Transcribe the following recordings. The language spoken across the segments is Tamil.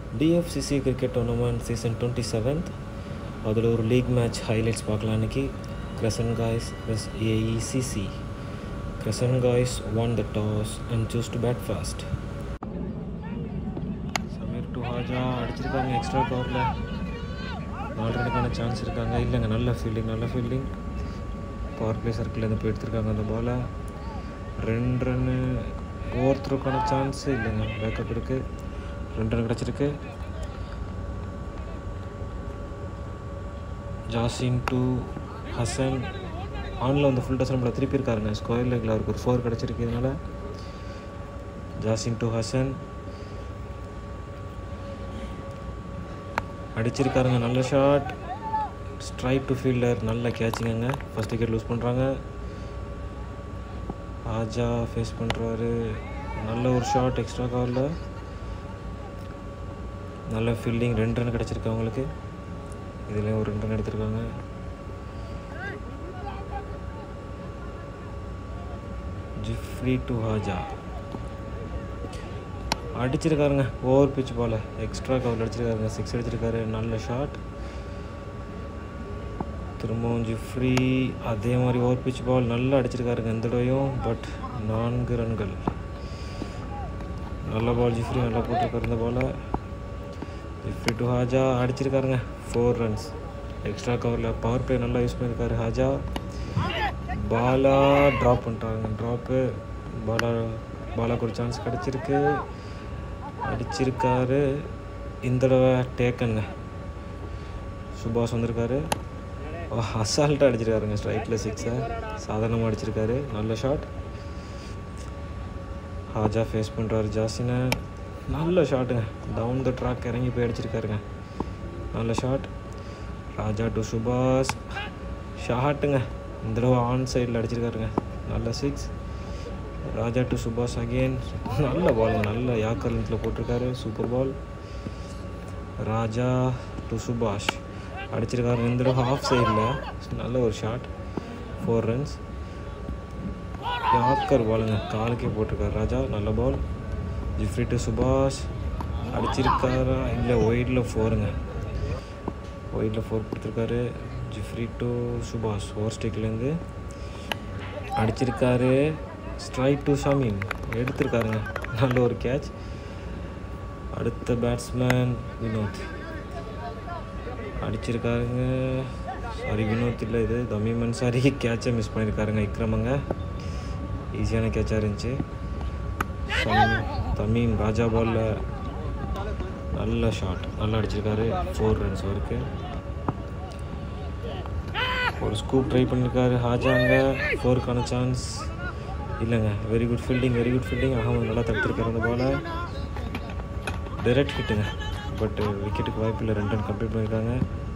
DFCC cricket tournament season twenty seventh அதில் ஒரு லீக் மேட்ச் ஹைலைட்ஸ் பார்க்கலாம் இன்னைக்கு Crescent Guys vs AECC Crescent Guys won the toss and choose to bat first Sameer to Haja அடிச்சிருக்காங்க எக்ஸ்ட்ரா கவரில் நாலு ரனுக்கான சான்ஸ் இருக்காங்க இல்லைங்க நல்ல ஃபீல்டிங் நல்ல ஃபீல்டிங் பவர் பிளே சர்க்கிள்லேருந்து போய் எடுத்திருக்காங்க அந்த பாலை ரெண்டு ரன்னு ஒவ்வொருத்தருக்கான சான்ஸ் இல்லைங்க பேக்கப் இருக்குது ரெண்டு ரன் கிடச்சிருக்கு ஜாசின் டு ஹசன் ஆனில் வந்து ஃபுல் டஸ் நம்மளை திருப்பி இருக்காருங்க ஸ்கொயர் லெக்கில் அவருக்கு ஒரு ஃபோர் கிடச்சிருக்கு இதனால் ஜாசின் டு ஹசன் அடிச்சிருக்காருங்க நல்ல ஷாட் ஸ்ட்ரைட் டு ஃபீல்டர் நல்ல கேட்சிங்க ஃபஸ்ட் விக்கெட் லூஸ் பண்ணுறாங்க ஆஜா ஃபேஸ் பண்ணுறாரு நல்ல ஒரு ஷாட் எக்ஸ்ட்ரா கவரில் நல்ல ஃபீல்டிங் ரெண்டு ரன் கிடச்சிருக்கு அவங்களுக்கு இதுலேயும் ஒரு ரெண்டு ரன் எடுத்திருக்காங்க ஜிஃப்ரி டு ஹாஜா அடிச்சிருக்காருங்க over pitch ball extra cover அடிச்சிருக்காருங்க சிக்ஸ் அடிச்சிருக்காரு நல்ல ஷாட் திரும்பவும் ஜிஃப்ரி அதே மாதிரி ஓவர் பிச் பால் நல்லா அடிச்சிருக்காருங்க இந்த தடவையும் பட் நான்கு ரன்கள் நல்ல பால் ஜிஃப்ரி நல்லா போட்டிருக்காரு இந்த பாலை ஜிஃப்ரி டு ஹாஜா அடிச்சிருக்காருங்க ஃபோர் ரன்ஸ் எக்ஸ்ட்ரா கவரில் பவர் பிளே நல்லா யூஸ் பண்ணியிருக்காரு ஹாஜா பாலா ட்ராப் பண்ணிட்டாங்க ட்ராப்பு பாலா பாலாக்கு ஒரு சான்ஸ் கிடச்சிருக்கு அடிச்சிருக்காரு இந்த தடவை டேக்கனுங்க சுபாஷ் வந்திருக்காரு அசால்ட்டாக அடிச்சிருக்காருங்க ஸ்ட்ரைட்டில் சிக்ஸை சாதாரணமாக அடிச்சிருக்காரு நல்ல ஷாட் ஹாஜா ஃபேஸ் பண்ணுறாரு ஜாசினை நல்ல ஷாட்டுங்க டவுன் த ட்ராக் இறங்கி போய் அடிச்சிருக்காருங்க நல்ல ஷாட் ராஜா டு சுபாஷ் ஷாட்டுங்க இந்த தடவை ஆன் சைடில் அடிச்சிருக்காருங்க நல்ல six Raja to Subash again நல்ல பாலுங்க நல்ல யாக்கர் லென்த்தில் போட்டிருக்காரு சூப்பர் பால் ராஜா டு சுபாஷ் அடிச்சிருக்காரு இந்த தடவை ஹாஃப் சைடில் நல்ல ஒரு ஷாட் ஃபோர் ரன்ஸ் யாக்கர் பாலுங்க காலுக்கே போட்டிருக்காரு ராஜா நல்ல பால் ஜிஃப்ரி டு சுபாஷ் அடிச்சிருக்காரா இல்லை ஒயிடில் ஃபோருங்க ஒயிடில் ஃபோர் கொடுத்துருக்காரு ஜிஃப்ரி டு சுபாஷ் ஓவர் ஸ்டிக்லேருந்து அடிச்சிருக்காரு ஸ்ட்ரைக் டு ஷமீம் எடுத்திருக்காருங்க நல்ல ஒரு கேட்ச் அடுத்த பேட்ஸ்மேன் வினோத் அடிச்சிருக்காருங்க சாரி வினோத் இல்லை இது தமிமன் சாரி கேட்சை மிஸ் பண்ணியிருக்காருங்க இக்ரமங்க ஈஸியான கேட்சாக இருந்துச்சு தமீம் ராஜா பாலில் நல்ல ஷாட் நல்லா அடிச்சிருக்காரு ஃபோர் ரன்ஸ் வரைக்கும் ஒரு ஸ்கூப் ட்ரை பண்ணியிருக்காரு ஹாஜாங்க ஃபோருக்கான சான்ஸ் இல்லைங்க very good fielding very good fielding Ahmed நல்லா தடுத்திருக்காரு அந்த பாலை டைரக்ட் ஹிட்டுங்க பட் விக்கெட்டுக்கு வாய்ப்பு இல்லை ரெண்டு ரன் கம்ப்ளீட் பண்ணியிருக்காங்க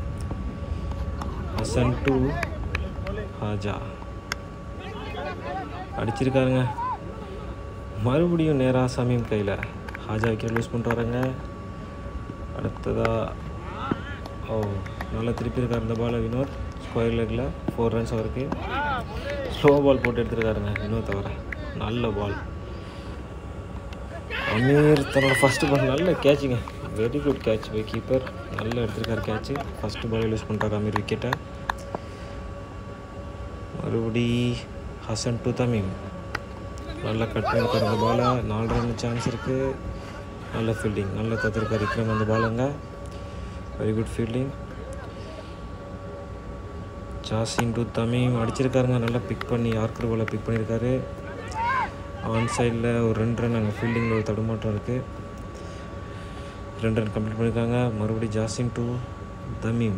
ஹசன் டு ஹாஜா அடிச்சிருக்காருங்க மறுபடியும் நேராக சமீம் கையில் ஹாஜா விக்கெட் லூஸ் பண்ணிட்டு வராங்க அடுத்ததாக ஓ நல்லா திருப்பி இருக்கார் இந்த பாலை வினோத் ஸ்கொயர் லெக்கில் ஃபோர் ரன்ஸ் அவருக்கு ஸ்லோ பால் போட்டு எடுத்துருக்காருங்க வினோத் தவிர நல்ல பால் அமீர் தன்னோட ஃபஸ்ட்டு பால் நல்ல கேட்சுங்க very good catch by keeper நல்லா எடுத்திருக்காரு கேட்ச்சு ஃபஸ்ட்டு பால் லூஸ் பண்ணிட்டார் அமீர் விக்கெட்டை மறுபடி ஹசன் டு தமீம் நல்லா கட் பண்ணியிருக்காரு அந்த பாலை நாலு ரன் சான்ஸ் இருக்குது நல்ல ஃபீல்டிங் நல்லா தத்துருக்காரு விக்ரம் அந்த பாலுங்க very good fielding Jasin to Tamim அடிச்சிருக்காருங்க நல்லா பிக் பண்ணி யார்கர் பாலை பிக் பண்ணியிருக்காரு ஆன் சைடில் ஒரு ரெண்டு ரன் அங்கே ஃபீல்டிங்கில் ஒரு தடுமாற்றம் இருக்குது ரெண்டு ரன் கம்ப்ளீட் பண்ணியிருக்காங்க மறுபடியும் ஜாசின் டு தமீம்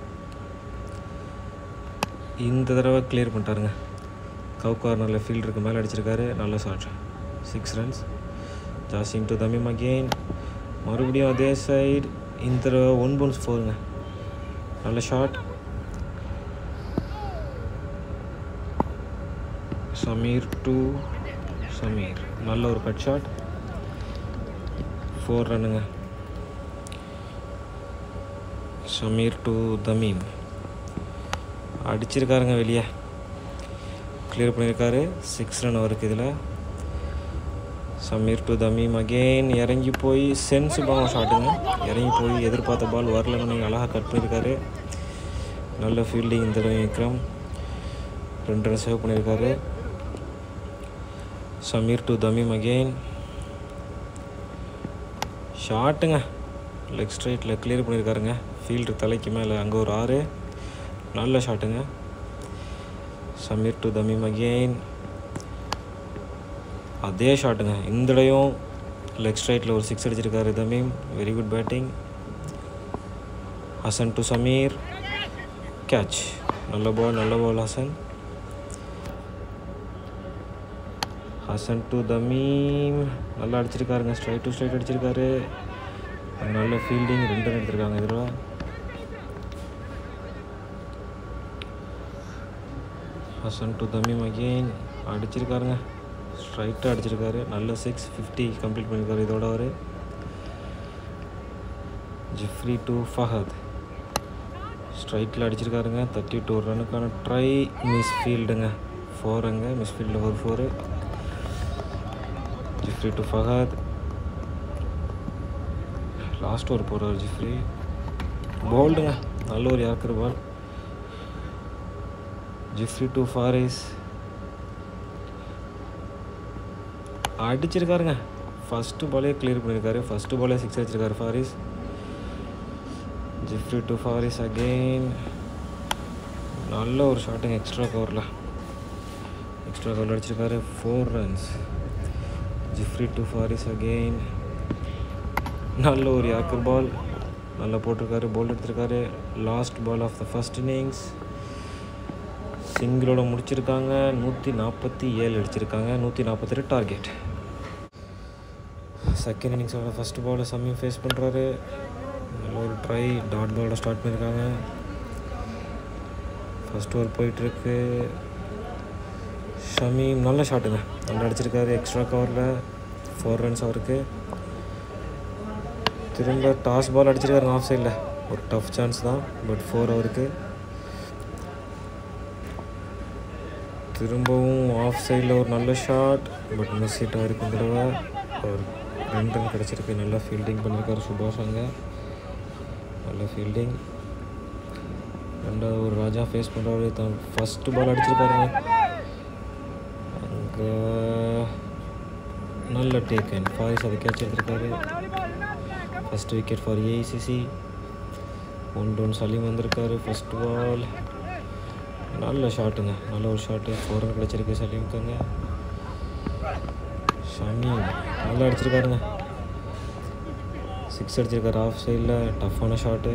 இந்த தடவை கிளியர் பண்ணிட்டாருங்க கவ் கார்னரில் ஃபீல்டருக்கு மேலே அடிச்சிருக்காரு நல்ல shot six runs Jasin to Tamim again மறுபடியும் அதே சைடு இந்த தடவை ஒன் பவுன்ஸ் ஃபோருங்க நல்ல ஷாட் சமீர் டு சமீர் நல்ல ஒரு கட் ஷாட் ஃபோர் ரன்னுங்க சமீர் டு தமீம் அடிச்சிருக்காருங்க வெளியே கிளியர் பண்ணியிருக்காரு சிக்ஸ் ரன் அவருக்கு இதில் சமீர் டு தமீம் அகெயின் இறங்கி போய் சென்சிபிளான ஷாட்டுங்க இறங்கி போய் எதிர்பார்த்த பால் வரலன்னு நீங்கள் அழகாக கட் பண்ணியிருக்காரு நல்ல ஃபீல்டிங் இந்த தடவை விக்ரம் ரெண்டு ரன் சேவ் பண்ணியிருக்காரு சமீர் டு தமீம் அகெயின் ஷாட்டுங்க லெக் ஸ்ட்ரைட்டில் கிளியர் பண்ணியிருக்காருங்க ஃபீல்டு தலைக்கு மேலே அங்கே ஒரு ஆறு நல்ல ஷாட்டுங்க சமீர் டு தமீம் அகெயின் அதே ஷாட்டுங்க இந்த தடையும் லெக் ஸ்ட்ரைட்டில் ஒரு சிக்ஸ் அடிச்சிருக்காரு Tamim very good batting Hasan to Sameer catch நல்ல பால் நல்ல பால் ஹசன் ஹசன் டு தமீம் நல்லா அடிச்சிருக்காருங்க ஸ்ட்ரைட் டு ஸ்ட்ரைட் அடிச்சிருக்காரு நல்ல ஃபீல்டிங் ரெண்டு ரன் எடுத்திருக்காங்க இதில் ஹசன் டு தமீம் அகெயின் அடிச்சிருக்காருங்க ஸ்ட்ரைட்டாக அடிச்சிருக்காரு நல்ல சிக்ஸ் ஃபிஃப்டி கம்ப்ளீட் பண்ணியிருக்காரு இதோட அவர் ஜிஃப்ரி டு ஃபஹத் ஸ்ட்ரைட்டில் அடிச்சிருக்காருங்க தேர்ட்டி டூ ரனுக்கான ட்ரை மிஸ் ஃபீல்டுங்க ஃபோருங்க மிஸ் ஃபீல்டில் ஒரு four Jifry to Fahad last ஒரு போகிறார் ஜிஃப்ரி போல்டுங்க நல்ல ஒரு yorker ball Jifry to Faris அடிச்சிருக்காருங்க ஃபஸ்ட்டு பாலே கிளியர் பண்ணியிருக்காரு ஃபஸ்ட்டு பாலே சிக்ஸ் அடிச்சிருக்காரு ஃபாரிஸ் ஜிஃப்ரி டு ஃபாரிஸ் அகெயின் நல்ல ஒரு ஷாட்டுங்க எக்ஸ்ட்ரா கவரில் எக்ஸ்ட்ரா கவரில் அடிச்சிருக்காரு four runs Jifry to Faris again நல்ல ஒரு யாக்கர் பால் நல்லா போட்டிருக்காரு போல் எடுத்திருக்காரு last ball of the first innings சிங்கிளோட முடிச்சிருக்காங்க நூற்றி நாற்பத்தி ஏழு அடிச்சிருக்காங்க நூற்றி நாற்பத்தெட்டு டார்கெட் செகண்ட் இன்னிங்ஸோட ஃபஸ்ட் பாலை சமயம் ஃபேஸ் பண்ணுறாரு நல்ல ஒரு ட்ரை டாட் பாலோட ஸ்டார்ட் பண்ணியிருக்காங்க ஃபஸ்ட் ஓவர் போயிட்டுருக்கு ஷமீம் நல்ல ஷாட்டுங்க நல்லா அடிச்சிருக்காரு எக்ஸ்ட்ரா கவரில் ஃபோர் ரன்ஸ் அவருக்கு திரும்ப டாஸ் பால் அடிச்சிருக்காரு ஆஃப் சைடில் ஒரு டஃப் சான்ஸ் தான் பட் ஃபோர் அவருக்கு திரும்பவும் ஆஃப் சைடில் ஒரு நல்ல ஷாட் பட் மிஸ் ஹிட் ஆகிருக்கு தடவை ஒரு ரெண்டு ரன் கிடச்சிருக்கு நல்லா ஃபீல்டிங் பண்ணியிருக்காரு சுபாஷ் அங்கே நல்ல ஃபீல்டிங் ரெண்டாவது ஒரு ராஜா ஃபேஸ் பண்ணுறாரு தான் ஃபஸ்ட்டு பால் அடிச்சிருக்காருங்க அங்கே நல்ல டேக்கன் ஃபாரிஸ் அதை கேட்ச் எடுத்திருக்காரு first wicket for AICC one down Saleem வந்திருக்காரு ஃபஸ்ட் பால் நல்ல ஷாட்டுங்க நல்ல ஒரு ஷாட்டு ஃபோர் ரன் கிடச்சிருக்கு சலீமுக்குங்க ஷமீம் நல்லா அடிச்சிருக்காருங்க சிக்ஸ் அடிச்சிருக்காரு ஆஃப் சைடில் டஃப்பான ஷாட்டு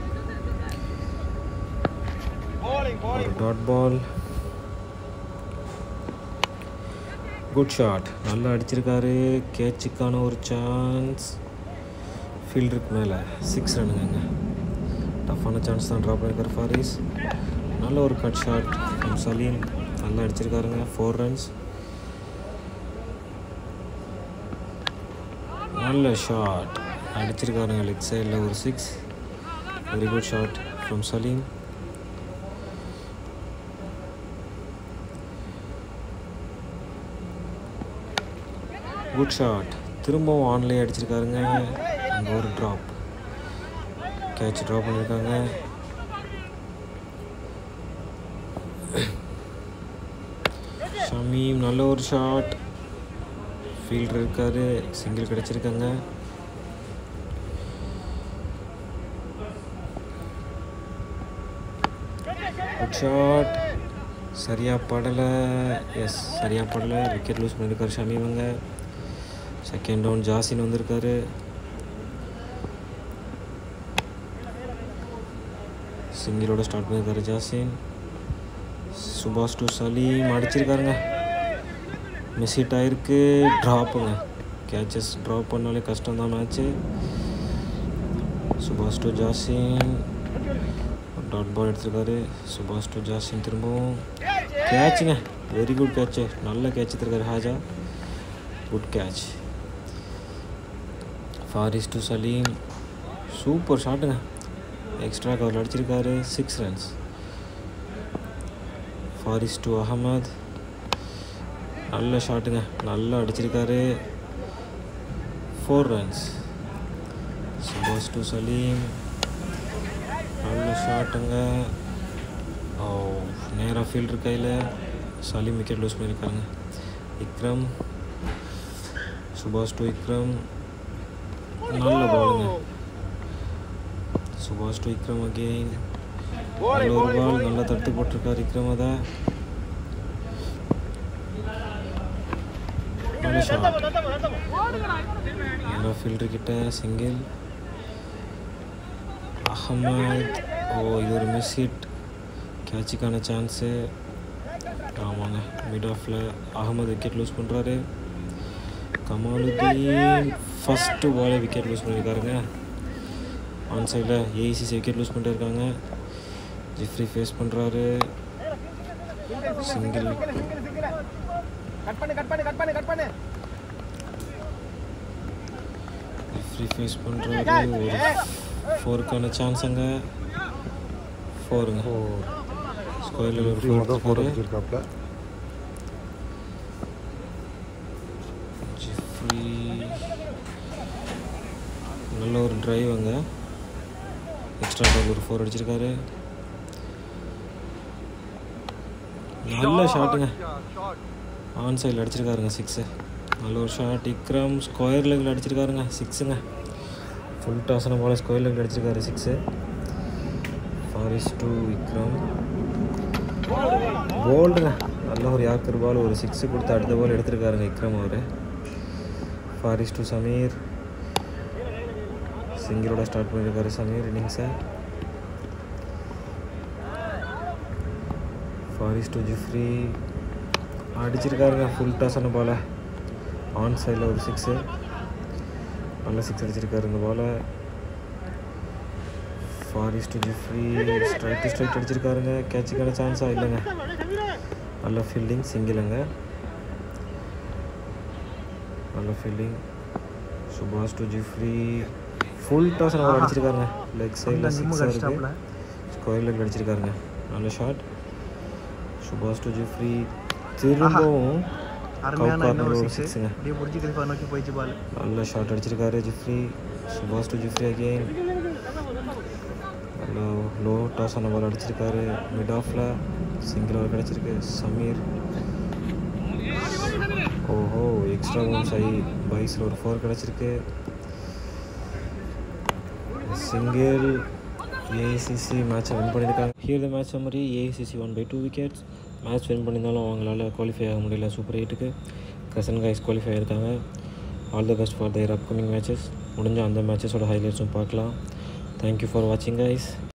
ஒரு டாட் பால் குட் ஷாட் நல்லா அடிச்சிருக்காரு கேட்சுக்கான ஒரு சான்ஸ் ஃபீல்டருக்கு மேலே சிக்ஸ் ரனுங்க டஃப்பான சான்ஸ் தான் ட்ராப் பண்ணியிருக்காரு ஃபாரிஸ் நல்ல ஒரு கட் ஷாட் ஃப்ரம் சலீம் நல்லா அடிச்சிருக்காருங்க ஃபோர் ரன்ஸ் நல்ல ஷாட் அடிச்சிருக்காருங்க லெக் சைடில் ஒரு six very good shot from Saleem good shot திரும்பவும் ஆன்லேயே அடிச்சிருக்காருங்க அங்கே ஒரு ட்ராப் கேட்ச் ட்ராப் பண்ணியிருக்காங்க ஷமீம் நல்ல ஒரு ஷாட் ஃபீல்டர் இருக்காரு சிங்கிள் கிடச்சிருக்காங்க குட் ஷாட் சரியாக படலை எஸ் சரியாக படலை விக்கெட் லூஸ் பண்ணியிருக்காரு ஷமீமுங்க செகண்ட் டவுன் ஜாசின் வந்திருக்காரு சிங்கிளோட ஸ்டார்ட் பண்ணியிருக்காரு ஜாசின் சுபாஷ் டு சலீம் அடிச்சிருக்காருங்க மிஸ் ஹிட் ஆகிருக்கு ட்ராப்புங்க கேச்சஸ் ட்ராப் பண்ணாலே கஷ்டம் தான் மேட்ச்சு சுபாஷ் டு ஜாசின் டாட் பால் எடுத்திருக்காரு சுபாஷ் டு ஜாசின் திரும்பவும் கேட்சுங்க வெரி குட் கேட்சு நல்ல கேட்ச் எடுத்திருக்காரு Haja good catch Faris to Saleem super ஷாட்டுங்க எக்ஸ்ட்ரா கவர் அடிச்சிருக்காரு six runs Faris to Ahmed நல்ல ஷாட்டுங்க நல்லா அடிச்சிருக்காரு four runs Subash to Saleem நல்ல ஷாட்டுங்க ஓ நேராக ஃபீல்டர் கையில் சலீம் விக்கெட் லூஸ் பண்ணியிருக்காங்க விக்ரம் சுபாஷ் டு விக்ரம் நல்ல பாலுங்க சுபாஷ் டு விக்ரம் அகெயின் நல்ல ஒரு பால் நல்லா தட்டு போட்டிருக்காரு விக்ரம் அதை நல்ல ஷாட் நேராக ஃபீல்டர் கிட்ட சிங்கிள் அகமத் ஓ இது ஒரு மிஸ் ஹிட் கேட்சுக்கான சான்ஸு ஆமாங்க மிட் ஆஃபில் அகமது விக்கெட் லூஸ் பண்ணுறாரு கமாலுதீன் ஃபஸ்ட்டு பாலே விக்கெட் லூஸ் பண்ணியிருக்காருங்க ஆன் சைடில் ஏஇசிசி விக்கெட் லூஸ் பண்ணிட்டு இருக்காங்க ஜிஃப்ரி ஃபேஸ் பண்ணுறாரு சிங்கிள் கட் பண்ணு கட் பண்ணு கட் பண்ணு கட் பண்ணு ஜிஃப்ரி ஃபேஸ் பண்ணுறாரு ஒரு ஃபோருக்கான சான்ஸ் அங்கே ஃபோருங்க ஸ்கொயரில் ஒரு ஃபோர் தான் ஃபோர் எடுத்துருக்காரு அடிச்சிருக்காப்ல ஜிஃப்ரி நல்ல ஒரு டிரைவ் அங்கே எக்ஸ்ட்ரா பால் ஒரு ஃபோர் அடிச்சிருக்காரு நல்ல ஷாட்டுங்க ஆன் சைடில் அடிச்சிருக்காருங்க சிக்ஸு நல்ல ஒரு ஷாட் இக்ரம் ஸ்கொயர் லெக்கில் அடிச்சிருக்காருங்க சிக்ஸுங்க ஃபுல் டாஸன போல் ஸ்கொயர் லெக்கில் அடிச்சிருக்காரு சிக்ஸு ஃபாரிஸ் டூ விக்ரம் போல்டுங்க நல்ல ஒரு யாக்கர் பால் ஒரு சிக்ஸு கொடுத்து அடுத்த பால் எடுத்திருக்காருங்க விக்ரம் அவர் ஃபாரிஸ் டு சமீர் சிங்கிளோட ஸ்டார்ட் பண்ணியிருக்காரு சமீர் இன்னிங்ஸை ஃபாரிஸ் டு ஜிஃப்ரி அடிச்சிருக்காருங்க ஃபுல் டாஸான பாலை ஆன் சைடில் ஒரு சிக்ஸு நல்ல சிக்ஸ் அடிச்சிருக்காரு இந்த பாலை Faris to Jifry straight to straight அடிச்சிருக்காருங்க கேட்சுக்கான சான்ஸாக இல்லைங்க நல்ல ஃபீல்டிங் சிங்கிளுங்க நல்ல fielding Subash to Jifry full toss அவர் அடிச்சிருக்காருங்க லெக் சைடில் சிக்ஸ் இருக்கு ஸ்கொயர் லெக் அடிச்சிருக்காருங்க நல்ல ஷாட் சுபாஷ் டு ஜிஃப்ரி திரும்பவும் அருமையான கவுக்கார்னர் இன்னொரு ஒரு சிக்ஸ் சிக்ஸுங்க அப்படியே புரிஞ்சு கலிஃபா நோக்கி போயிடுச்சு பால் நல்ல ஷாட் அடிச்சிருக்காரு ஜிஃப்ரி சுபாஷ் டு ஜிஃப்ரி அகெயின் நல்ல லோ டாஸ் ஆன பால் அடிச்சிருக்காரு மிட் ஆஃபில் சிங்கிள் ஓவர் கிடச்சிருக்கு சமீர் ஓஹோ எக்ஸ்ட்ரா பவுன்ஸ் ஆகி பைஸில் ஒரு ஃபோர் கிடச்சிருக்கு சிங்கிள் ஏஐசிசி மேட்சை வின் பண்ணியிருக்காங்க here the match summary AICC won by two wickets match win பண்ணியிருந்தாலும் அவங்களால குவாலிஃபை ஆக முடியல சூப்பர் எயிட்டுக்கு கசன் கைஸ் குவாலிஃபை ஆகிருக்காங்க all the best for their upcoming matches முடிஞ்ச அந்த மேட்சஸோட ஹைலைட்ஸும் பார்க்கலாம் தேங்க்யூ ஃபார் வாட்சிங் கைஸ்